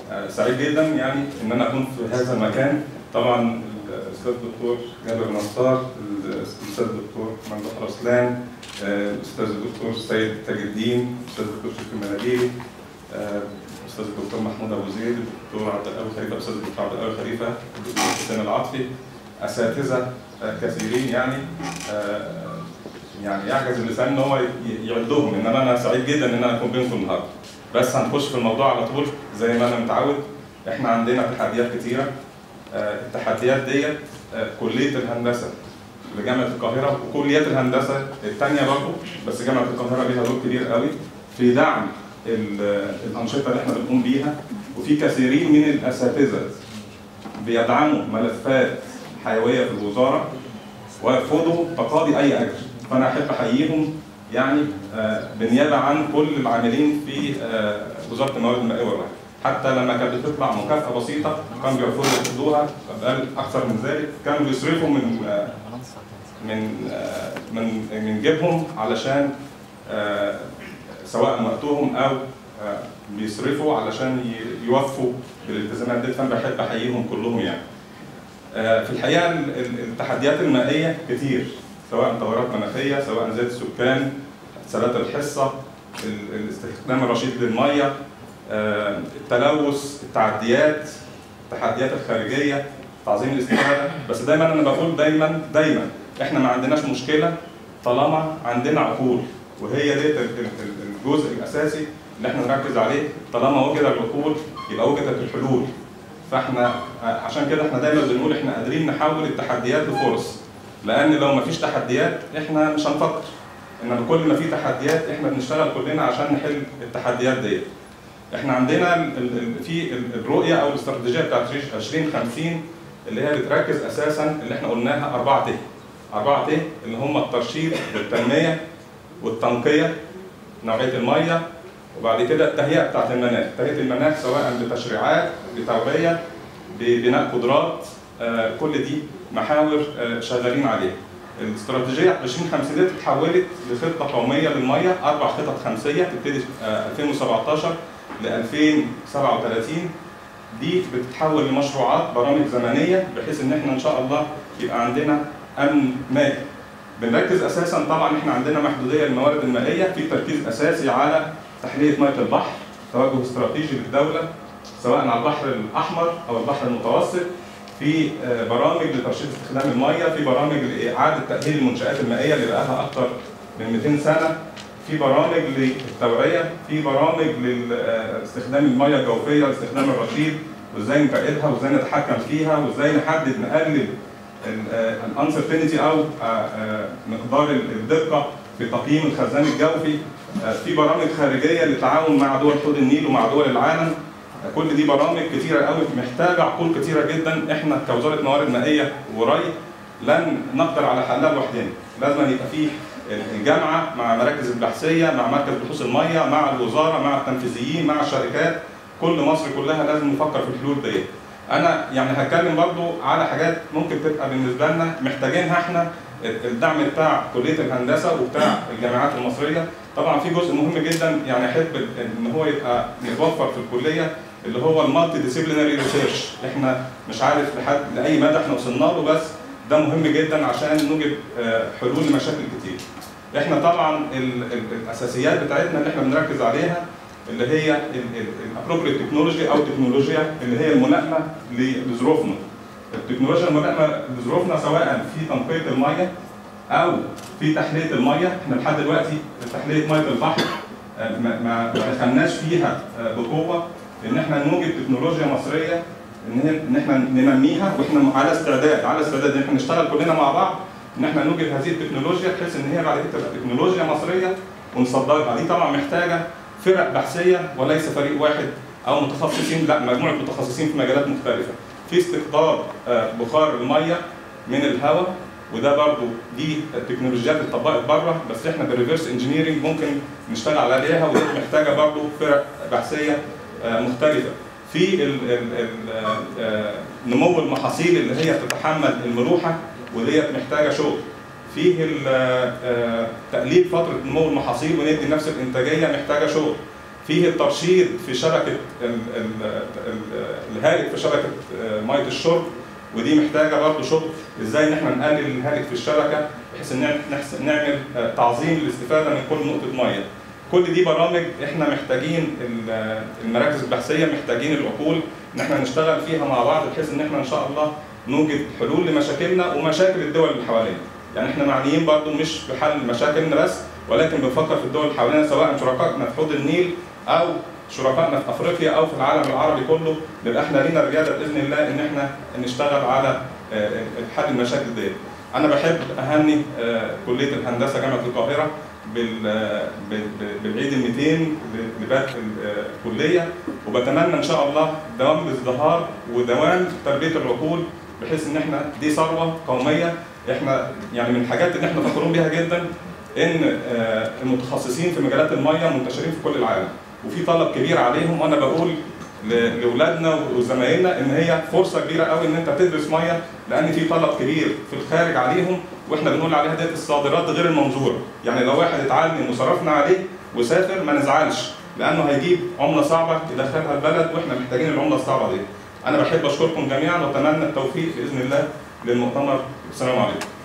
آه، سعيد جدا يعني ان انا اكون في هذا المكان طبعا الاستاذ الدكتور جابر نصار الاستاذ الدكتور ممدوح رسلان آه، الاستاذ الدكتور سيد تاج الدين الاستاذ الدكتور شريف المناديلي آه، الاستاذ الدكتور محمود ابو زيد الدكتور عبد القوي خليفه الاستاذ الدكتور عبد القوي خليفه الدكتور حسين العاطفي اساتذه آه، كثيرين يعني آه، يعني يعجز اللسان ان هو ي- يعدهم انما انا سعيد جدا ان انا اكون بينكم النهارده بس هنخش في الموضوع على طول زي ما انا متعود احنا عندنا تحديات كتيره آه، التحديات ديت آه، كليه الهندسه لجامعه القاهره وكليات الهندسه الثانيه برضه بس جامعه القاهره ليها دور كبير قوي في دعم ال- الانشطه اللي احنا بنقوم بيها وفي كثيرين من الاساتذه بيدعموا ملفات حيويه في الوزاره ويرفضوا تقاضي اي اجر فانا احب احييهم يعني آه، بالنيابه عن كل العاملين في آه، وزاره الموارد المائيه والري حتى لما كانت بتطلع مكافاه بسيطه كانوا بيرفضوا ياخدوها بل اكثر من ذلك كانوا بيصرفوا من آه، من آه، من من جيبهم علشان آه، سواء وقتهم او آه، بيصرفوا علشان ي- يوفوا بالالتزامات دي فانا بحب احييهم كلهم يعني. آه، في الحقيقه ال- ال- التحديات المائيه كتير سواء تغيرات مناخيه سواء زياده السكان سلات الحصه ال- الاستخدام الرشيد للميه آه، التلوث التعديات التحديات الخارجيه تعظيم الاستفاده بس دايما انا بقول دايما دايما احنا ما عندناش مشكله طالما عندنا عقول وهي ديت ال- ال- ال- الجزء الاساسي اللي احنا نركز عليه طالما وجد العقول يبقى وجدت الحلول فاحنا آه، عشان كده احنا دايما بنقول احنا قادرين نحول التحديات لفرص لان لو ما فيش تحديات احنا مش هنفكر انما كل ما في تحديات احنا بنشتغل كلنا عشان نحل التحديات ديت احنا عندنا ال- ال- ال- في ال- الرؤيه او الاستراتيجيه بتاعت 2050 اللي هي بتركز اساسا اللي احنا قلناها اربعه ت اربعه ت اللي هم الترشيد والتنميه والتنقيه نوعيه الميه وبعد كده التهيئه بتاعت المناخ، تهيئه المناخ سواء بتشريعات بتوعيه ببناء قدرات آه، كل دي محاور آه، شغالين عليها. الاستراتيجيه 2050 دي اتحولت لخطه قوميه للميه اربع خطط خمسيه تبتدي آه، 2017 ل 2037 دي بتتحول لمشروعات برامج زمنيه بحيث ان احنا ان شاء الله يبقى عندنا امن مائي. بنركز اساسا طبعا احنا عندنا محدوديه للموارد المائيه في تركيز اساسي على تحليه ميه البحر توجه استراتيجي للدوله سواء على البحر الاحمر او البحر المتوسط في آه، برامج لترشيد استخدام الميه في برامج لاعاده تاهيل المنشات المائيه اللي بقالها اكثر من 200 سنه في برامج للتوعيه في برامج لاستخدام الميه الجوفيه لاستخدام الرشيد وازاي نراقبها وازاي نتحكم فيها وازاي نحدد نقلل الانسرتينتي او آه، آه، مقدار الدقه في تقييم الخزان الجوفي آه، في برامج خارجيه للتعاون مع دول حوض النيل ومع دول العالم آه، كل دي برامج كتيره قوي محتاجه عقول كتيره جدا احنا كوزاره موارد مائيه وري لن نقدر على حلها لوحدنا لازم يبقى فيه الجامعه مع مراكز البحثيه مع مركز بحوث الميه مع الوزاره مع التنفيذيين مع الشركات كل مصر كلها لازم نفكر في الحلول ديت انا يعني هتكلم برضو على حاجات ممكن تبقى بالنسبه لنا محتاجينها احنا الدعم بتاع كليه الهندسه وبتاع الجامعات المصريه طبعا في جزء مهم جدا يعني احب ان هو يبقى يتوفر في الكليه اللي هو المالتي ديسيبلينري ريسيرش احنا مش عارف لحد لاي مدى احنا وصلنا له بس ده مهم جدا عشان نوجد آه، حلول لمشاكل كتير احنا طبعا ال- ال- الاساسيات بتاعتنا اللي احنا بنركز عليها اللي هي الابروبريت تكنولوجي او التكنولوجيا اللي هي الملائمه ل- لظروفنا. التكنولوجيا الملائمه لظروفنا سواء في تنقيه الميه او في تحليه الميه، احنا لحد دلوقتي تحليه ميه البحر آه، ما ما ما دخلناش فيها آه، بقوه ان احنا نوجد تكنولوجيا مصريه ان هي- ان احنا ننميها واحنا على استعداد على استعداد ان احنا نشتغل كلنا مع بعض ان احنا نوجد هذه التكنولوجيا بحيث ان هي بعد كده تبقى تكنولوجيا مصريه ونصدرها دي طبعا محتاجه فرق بحثيه وليس فريق واحد او متخصصين لا مجموعه متخصصين في مجالات مختلفه في استقطاب آه، بخار الميه من الهواء وده برضو دي التكنولوجيات اللي اتطبقت بره بس احنا بالريفرس انجينيرنج ممكن نشتغل عليها ودي محتاجه برضو فرق بحثيه آه، مختلفه في ال- ال- ال- آه، آه، نمو المحاصيل اللي هي بتتحمل الملوحه وديت محتاجه شغل فيه ال- آه، تقليل فتره نمو المحاصيل وندي نفس الانتاجيه محتاجه شغل فيه الترشيد في شبكه ال- ال- ال- الهالك في شبكه آه، ميه الشرب ودي محتاجه برضه شغل ازاي ان احنا نقلل الهالك في الشبكه بحيث ان إحنا نحس- نعمل آه، تعظيم الاستفاده من كل نقطه ميه. كل دي برامج احنا محتاجين ال- المراكز البحثيه محتاجين العقول ان احنا نشتغل فيها مع بعض بحيث ان احنا ان شاء الله نوجد حلول لمشاكلنا ومشاكل الدول اللي حوالينا. يعني احنا معنيين برضو مش بحل مشاكلنا بس ولكن بنفكر في الدول اللي حوالينا سواء شركائنا في حوض النيل او شركائنا في افريقيا او في العالم العربي كله نبقى احنا لينا الرياده باذن الله ان احنا نشتغل على آه، حل المشاكل دي. انا بحب اهني آه، كليه الهندسه جامعه القاهره بال- آه، بال- بال- بالعيد ال 200 لبدء الكليه وبتمنى ان شاء الله دوام الازدهار ودوام تربيه العقول بحيث ان احنا دي ثروه قوميه احنا يعني من الحاجات اللي احنا فخورين بيها جدا ان آه، المتخصصين في مجالات الميه منتشرين في كل العالم وفي طلب كبير عليهم وانا بقول ل- لاولادنا وزمايلنا ان هي فرصه كبيره قوي ان انت تدرس ميه لان في طلب كبير في الخارج عليهم واحنا بنقول عليها ديت الصادرات غير المنظوره يعني لو واحد اتعلم وصرفنا عليه وسافر ما نزعلش لانه هيجيب عمله صعبه يدخلها البلد واحنا محتاجين العمله الصعبه دي انا بحب اشكركم جميعا واتمنى التوفيق باذن الله للمؤتمر السلام عليكم